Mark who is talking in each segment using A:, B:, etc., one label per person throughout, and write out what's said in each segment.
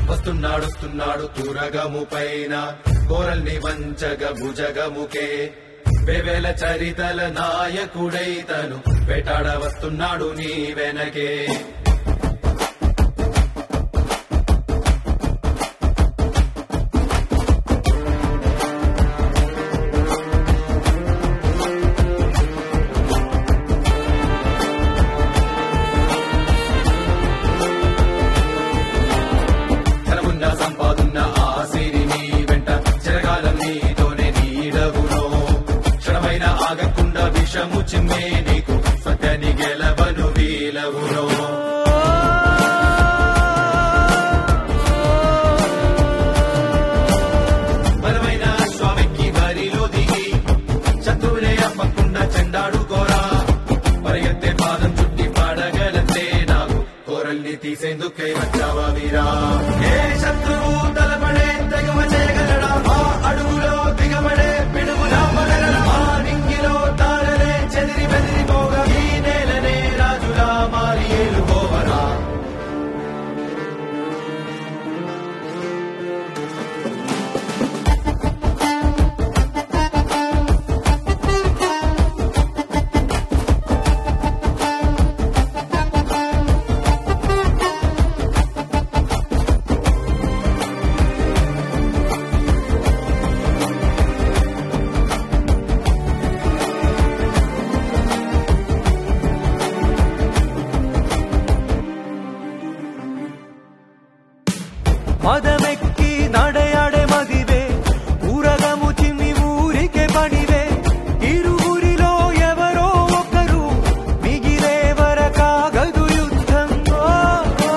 A: వస్తున్నాడొస్తున్నాడు తురగము పైన కోరల్ని వంచగ భుజగముకే వెవెల చరితల నాయకుడైతను వేటాడ వస్తున్నాడు నీ వెనకే ధనమున్న సంపాదున్న ఆసిరి నీ వెంట చిరకాలం నీతోనే నీడవునో క్షణమైన ఆగకుండా విషము చిమ్మే నీకు సత్యాన్ని గెలవను వీలవునో బలమైన స్వామికి బరిలో దిగి శత్రువులే అప్పకుండా చెండాడు కోరా పరిగెత్తే పాదం చుట్టి పాడగలంతే నాకు కోరల్ని తీసేందుకై వచ్చావా వీరా ఏ శత్రువు తలపడే తెగవ చేయగలడా ఆ అడుగులో దిగబడే పిడుగులా పగలడా ఆ నింగిలో తారలే చెదిరి బెదిరిపోగా ఈ నేలనే రాజులా మారి ఏలుకోవరా
B: మదమెక్కి నడయాడే మదివే ఊరగము చిమ్మి ఊరికే పడివే ఇరువురిలో ఎవరో ఒకరు మిగిలే వరకాగదు యుద్ధం ఓ, ఓ,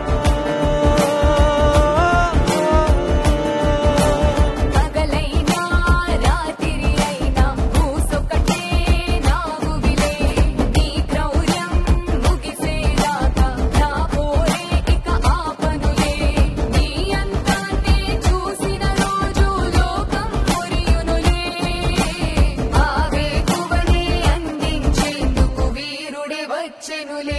C: పగలైనా రాత్రి అయినా ఊసొకటే నాగువిలే నీ క్రౌర్యం ముగిసేదాకా నా పోరే ఇక ఆపనులే నీ అంతాన్ని చూసిన రోజు లోకం మురియునులే ఆవేకువనే అందించేందుకు వీరుడే వచ్చెనులే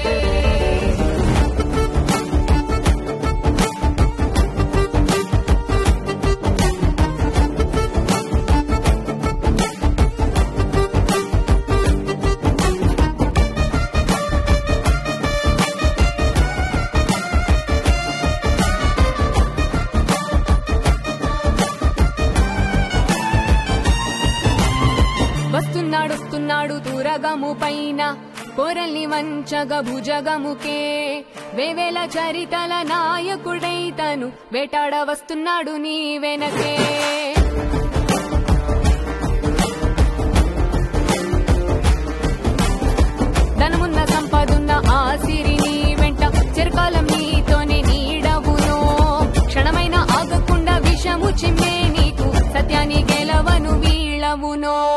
C: వస్తున్నాడొస్తున్నాడు తురగము పైన పొరల్ని వంచగ భుజగముకే వేవేల చరితల నాయకుడైతను వేటాడ వస్తున్నాడు నీ వెనకే ధనమున్న సంపదున్న ఆసిరి నీ వెంట చిరకాలం నీతోనే నీడవునో క్షణమైన ఆగకుండా విషము చిమ్మే నీకు సత్యాన్ని గెలవను వీళ్ళవునో